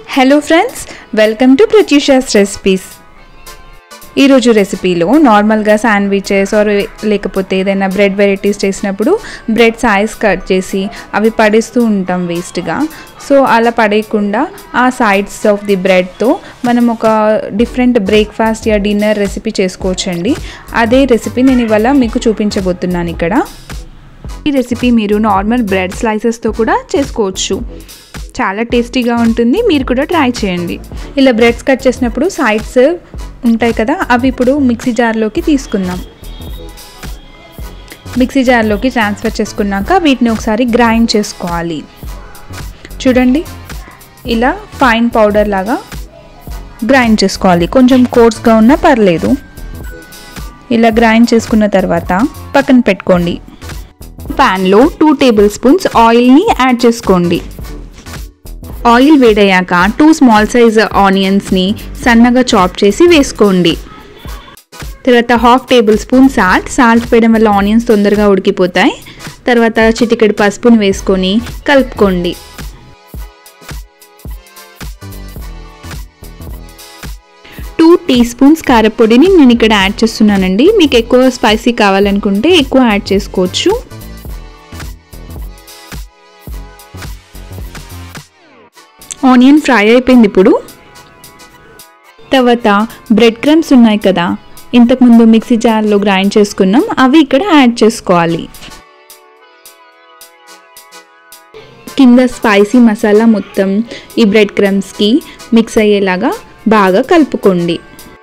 hello friends welcome to ప్రత్యూషాస్ recipes ఈరోజు రెసిపీలో నార్మల్గా శాండ్విచెస్ ఆర్ లేకపోతే ఏదైనా బ్రెడ్ వెరైటీస్ చేసినప్పుడు బ్రెడ్ సైజ్ కట్ చేసి అవి పడేస్తూ ఉంటాం వేస్ట్గా సో అలా పడేయకుండా ఆ సైడ్స్ ఆఫ్ ది బ్రెడ్తో మనం ఒక డిఫరెంట్ బ్రేక్ఫాస్ట్ యా డిన్నర్ రెసిపీ చేసుకోవచ్చండి అదే రెసిపీ నేను ఇవాళ మీకు చూపించబోతున్నాను ఇక్కడ ఈ రెసిపీ మీరు నార్మల్ బ్రెడ్ స్లైసెస్తో కూడా చేసుకోవచ్చు చాలా టేస్టీగా ఉంటుంది మీరు కూడా ట్రై చేయండి ఇలా బ్రెడ్స్ కట్ చేసినప్పుడు సైడ్స్ ఉంటాయి కదా అవి ఇప్పుడు మిక్సీ జార్లోకి తీసుకుందాం మిక్సీ జార్లోకి ట్రాన్స్ఫర్ చేసుకున్నాక వీటిని ఒకసారి గ్రైండ్ చేసుకోవాలి చూడండి ఇలా ఫైన్ పౌడర్ లాగా గ్రైండ్ చేసుకోవాలి కొంచెం కోర్స్గా ఉన్నా పర్లేదు ఇలా గ్రైండ్ చేసుకున్న తర్వాత పక్కన పెట్టుకోండి ప్యాన్లో టూ టేబుల్ స్పూన్స్ ఆయిల్ని యాడ్ చేసుకోండి ఆయిల్ వేడయ్యాక టూ స్మాల్ సైజ్ ఆనియన్స్ని సన్నగా చాప్ చేసి వేసుకోండి తర్వాత half tablespoon salt salt వేయడం వల్ల ఆనియన్స్ తొందరగా ఉడికిపోతాయి తర్వాత చిటికెడు పసుపుని వేసుకొని కలుపుకోండి టూ టీ స్పూన్స్ కారపొడిని నేను ఇక్కడ యాడ్ చేస్తున్నానండి మీకు ఎక్కువ స్పైసీ కావాలనుకుంటే ఎక్కువ యాడ్ చేసుకోవచ్చు ఆనియన్ ఫ్రై అయిపోయింది ఇప్పుడు తర్వాత బ్రెడ్ క్రమ్స్ ఉన్నాయి కదా ఇంతకుముందు మిక్సీ జార్లో గ్రైండ్ చేసుకున్నాం అవి ఇక్కడ యాడ్ చేసుకోవాలి కింద స్పైసీ మసాలా మొత్తం ఈ బ్రెడ్ క్రమ్స్కి మిక్స్ అయ్యేలాగా బాగా కలుపుకోండి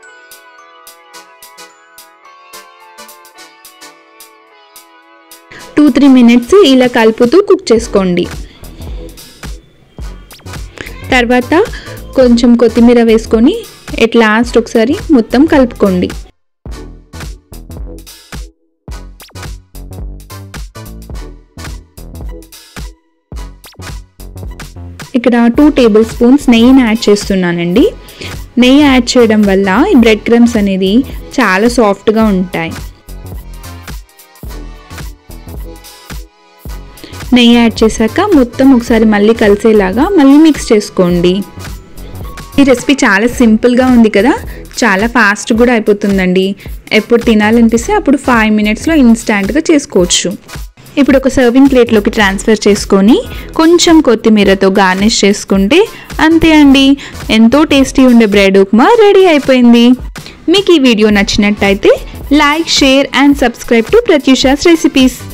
టూ త్రీ మినిట్స్ ఇలా కలుపుతూ కుక్ చేసుకోండి తర్వాత కొంచెం కొత్తిమీర వేసుకొని ఎట్ లాస్ట్ ఒకసారి మొత్తం కలుపుకోండి ఇక్కడ టూ టేబుల్ స్పూన్స్ నెయ్యిని యాడ్ చేస్తున్నానండి నెయ్యి యాడ్ చేయడం వల్ల ఈ బ్రెడ్ క్రమ్స్ అనేది చాలా సాఫ్ట్గా ఉంటాయి నెయ్యి యాడ్ చేశాక మొత్తం ఒకసారి మళ్ళీ కలిసేలాగా మళ్ళీ మిక్స్ చేసుకోండి ఈ రెసిపీ చాలా సింపుల్గా ఉంది కదా చాలా ఫాస్ట్ కూడా అయిపోతుందండి ఎప్పుడు తినాలనిపిస్తే అప్పుడు ఫైవ్ మినిట్స్లో ఇన్స్టాంట్గా చేసుకోవచ్చు ఇప్పుడు ఒక సర్వింగ్ ప్లేట్లోకి ట్రాన్స్ఫర్ చేసుకొని కొంచెం కొత్తిమీరతో గార్నిష్ చేసుకుంటే అంతే అండి ఎంతో టేస్టీ ఉండే బ్రెడ్ ఉప్మా రెడీ అయిపోయింది మీకు ఈ వీడియో నచ్చినట్టయితే like share and subscribe to ప్రత్యూషాస్ రెసిపీస్